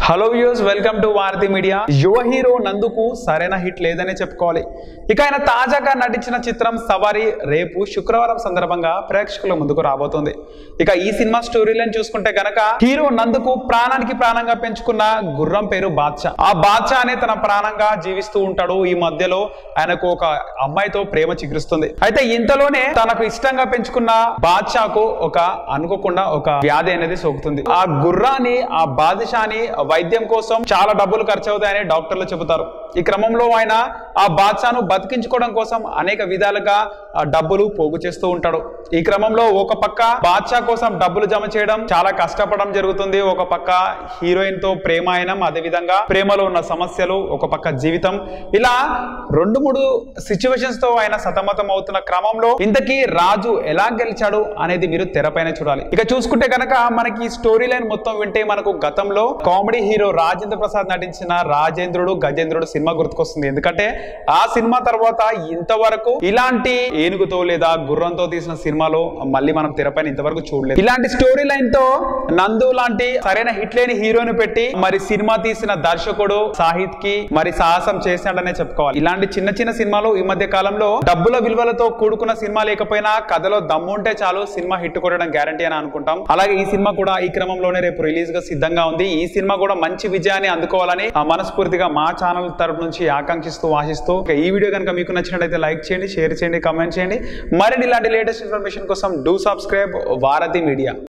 hello views welcome to Bharathi media యువ hero నందుకు సరైన హిట్ లేదనే చెప్పుకోవాలి ఇక ఆయన తాజాగా నటించిన చిత్రం సవారి రేపు శుక్రవారం సందర్భంగా ప్రేక్షకుల ముందుకు రాబోతుంది ఇక ఈ సినిమా స్టోరీలను చూసుకుంటే గనక హీరో నందుకు ప్రాణానికి ప్రాణంగా పెంచుకున్న గుర్రం పేరు బాద్షా ఆ బాద్షా అనే తన ప్రాణంగా జీవిస్తూ ఉంటాడు ఈ మధ్యలో ఆయనకు ఒక అమ్మాయితో ప్రేమ చిగురుస్తుంది అయితే ఇంతలోనే తనకు ఇష్టంగా పెంచుకున్న బాద్షాకు ఒక అనుకోకుండా ఒక వ్యాధి అనేది సోకుతుంది ఆ గుర్రాన్ని ఆ బాదుషాని వైద్యం కోసం చాలా డబ్బులు ఖర్చు అవుతాయని డాక్టర్లు చెబుతారు ఈ క్రమంలో ఆయన ఆ బాద్షాను బతికించుకోవడం కోసం అనేక విధాలుగా ఆ డబ్బులు పోగు చేస్తూ ఉంటాడు ఈ క్రమంలో ఒక పక్క బాద్షా కోసం డబ్బులు జమ చేయడం చాలా కష్టపడడం జరుగుతుంది ఒక పక్క హీరోయిన్ తో ప్రేమాయణం అదే విధంగా ప్రేమలో ఉన్న సమస్యలు ఒక పక్క జీవితం ఇలా రెండు మూడు సిచ్యువేషన్స్ తో ఆయన సతమతం అవుతున్న క్రమంలో ఇంతకీ రాజు ఎలా గెలిచాడు అనేది మీరు తెరపైన చూడాలి ఇక చూసుకుంటే కనుక మనకి ఈ స్టోరీ లైన్ మొత్తం వింటే మనకు గతంలో కామెడీ హీరో రాజేంద్ర ప్రసాద్ నటించిన రాజేంద్రుడు గజేంద్రుడు సినిమా గుర్తుకొస్తుంది ఎందుకంటే ఆ సినిమా తర్వాత ఇంతవరకు ఇలాంటి ఏనుగుతో లేదా గుర్రంతో తీసిన సినిమాలో మళ్ళీ మనం తెరపైన ఇంతవరకు చూడలేదు ఇలాంటి స్టోరీ లైన్ తో నందు లాంటి సరైన హిట్ లేని హీరోని పెట్టి మరి సినిమా తీసిన దర్శకుడు సాహిత్ కి మరి సాహసం చేశాడనే చెప్పుకోవాలి ఇలాంటి చిన్న చిన్న సినిమాలు ఈ మధ్య కాలంలో డబ్బుల విలువలతో కూడుకున్న సినిమా లేకపోయినా కథలో దమ్ము ఉంటే చాలు సినిమా హిట్ కొట్టడం గ్యారంటీ అని అనుకుంటాం అలాగే ఈ సినిమా కూడా ఈ క్రమంలోనే రేపు రిలీజ్ గా సిద్ధంగా ఉంది ఈ సినిమా కూడా మంచి విజయాన్ని అందుకోవాలని ఆ మనస్ఫూర్తిగా మా ఛానల్ తరపు నుంచి ఆకాంక్షిస్తూ ఆశిస్తూ ఇక ఈ వీడియో కనుక మీకు నచ్చినట్లయితే లైక్ చేయండి షేర్ చేయండి కామెంట్ చేయండి మరిన్ని ఇలాంటి లేటెస్ట్ ఇన్ఫర్మేషన్ కోసం డూ సబ్స్క్రైబ్ భారతి మీడియా